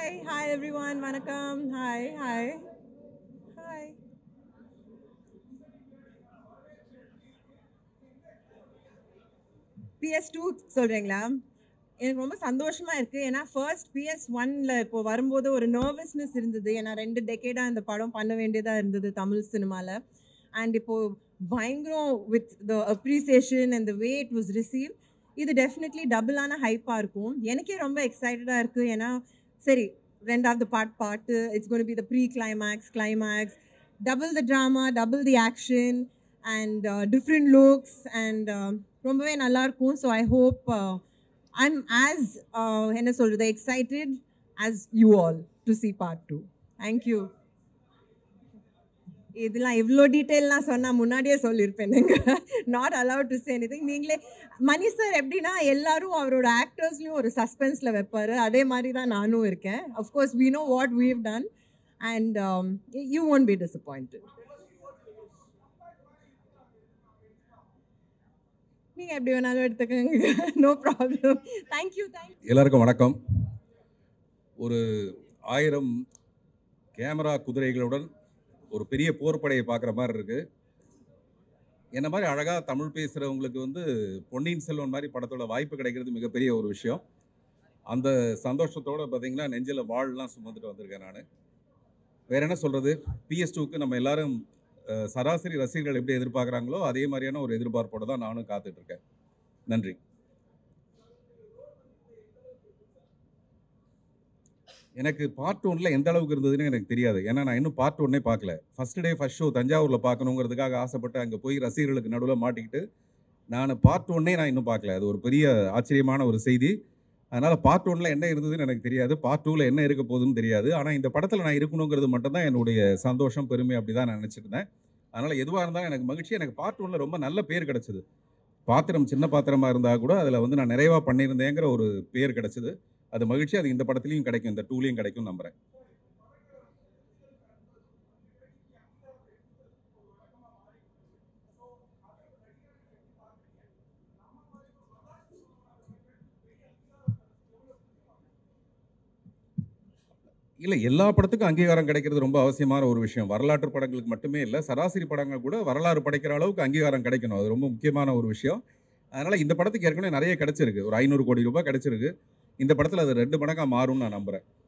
Hi, hi everyone. Vanakkam. Hi, hi. Hi. PS two சொல்கிறீங்களா எனக்கு ரொம்ப சந்தோஷமாக இருக்குது ஏன்னா ஃபர்ஸ்ட் பிஎஸ் ஒன்ல இப்போ வரும்போது ஒரு நர்வஸ்னஸ் இருந்தது ஏன்னா ரெண்டு டெக்கேடாக இந்த படம் பண்ண வேண்டியதாக இருந்தது தமிழ் சினிமாவில் அண்ட் இப்போது பயங்கரம் with the appreciation and the way it was receive இது டெஃபினெட்லி டபுளான ஹைப்பாக இருக்கும் எனக்கே ரொம்ப எக்ஸைட்டடாக இருக்குது ஏன்னா சரி ரெண்டாவது பார்ட் பாட்டு it's gonna be the pre climax climax double the drama double the action and different looks and ரொம்பவே நல்லாயிருக்கும் so I hope I'm as என்ன சொல்கிறது excited as you all to see part two thank you இதெல்லாம் இவ்வளோ டீட்டெயில்லாம் சொன்னால் முன்னாடியே சொல்லியிருப்பேனுங்க not allowed to say anything நீங்களே மணி சார் எப்படின்னா எல்லாரும் அவரோட ஆக்டர்ஸ்லையும் ஒரு சஸ்பென்ஸில் வைப்பார் அதே மாதிரி தான் நானும் இருக்கேன் of course we know what we've done and you won't be disappointed நீங்கள் எப்படி வேணாலும் எடுத்துக்கோங்க நோ ப்ராப்ளம் தேங்க்யூ தேங்க் எல்லாருக்கும் வணக்கம் ஒரு ஆயிரம் கேமரா குதிரைகளுடன் ஒரு பெரிய போர்ப்படையை பார்க்குற மாதிரி இருக்குது என்ன மாதிரி அழகாக தமிழ் பேசுகிறவங்களுக்கு வந்து பொன்னியின் செல்வன் மாதிரி படத்தோட வாய்ப்பு கிடைக்கிறது மிகப்பெரிய ஒரு விஷயம் அந்த சந்தோஷத்தோடு பார்த்தீங்கன்னா நெஞ்சில் வாழ்லாம் சுமந்துட்டு வந்திருக்கேன் நான் வேற என்ன சொல்கிறது பிஎஸ் டூக்கு நம்ம எல்லாரும் அஹ், சராசரி ரசிகர்கள் எப்படி எதிர்பார்க்குறாங்களோ அதே மாதிரியான ஒரு எதிர்பார்ப்போடு தான் நானும் காத்துட்ருக்கேன் நன்றி எனக்கு பார்ட் ஒன்ல எந்த அளவுக்கு இருந்ததுன்னு எனக்கு தெரியாது ஏன்னா நான் இன்னும் பார்ட் ஒன்னே பார்க்கல ஃபர்ஸ்ட் டே ஃபர்ஸ்ட் ஷோ தஞ்சாவூரில் பார்க்கணுங்கிறதுக்காக ஆசைப்பட்டு அங்கே போய் ரசிகர்களுக்கு நடுவில் மாட்டிக்கிட்டு நான் பார்ட் ஒன்னே நான் இன்னும் பார்க்கல அது ஒரு பெரிய ஆச்சரியமான ஒரு செய்தி அதனால் பார்ட் ஒன்ல என்ன இருந்ததுன்னு எனக்கு தெரியாது பார்ட் டூவில் என்ன இருக்க போகுதுன்னு தெரியாது ஆனால் இந்த படத்தில் நான் இருக்கணுங்கிறது மட்டும்தான் என்னுடைய சந்தோஷம் பெருமை அப்படி தான் நான் நினச்சிருந்தேன் அதனால் எதுவாக இருந்தாலும் எனக்கு மகிழ்ச்சி எனக்கு பார்ட் ஒன்ல ரொம்ப நல்ல பேர் கிடச்சிது பாத்திரம் சின்ன பாத்திரமாக இருந்தால் கூட அதில் வந்து நான் நிறைவாக பண்ணியிருந்தேங்கிற ஒரு பேர் கிடச்சிது அது மகிழ்ச்சி அது இந்த படத்துலையும் கிடைக்கும் இந்த டூலையும் கிடைக்கும் நம்புறேன் இல்லை எல்லா படத்துக்கும் அங்கீகாரம் கிடைக்கிறது ரொம்ப அவசியமான ஒரு விஷயம் வரலாற்று படங்களுக்கு மட்டுமே இல்லை சராசரி படங்கள் கூட வரலாறு படைக்கிற அளவுக்கு அங்கீகாரம் கிடைக்கணும் அது ரொம்ப முக்கியமான ஒரு விஷயம் அதனால் இந்த படத்துக்கு ஏற்கனவே நிறைய கிடைச்சிருக்கு ஒரு ஐநூறு கோடி ரூபாய் கிடைச்சிருக்கு இந்த படத்தில் அது ரெண்டு மடங்காக மாறும்னு நான் நம்புகிறேன்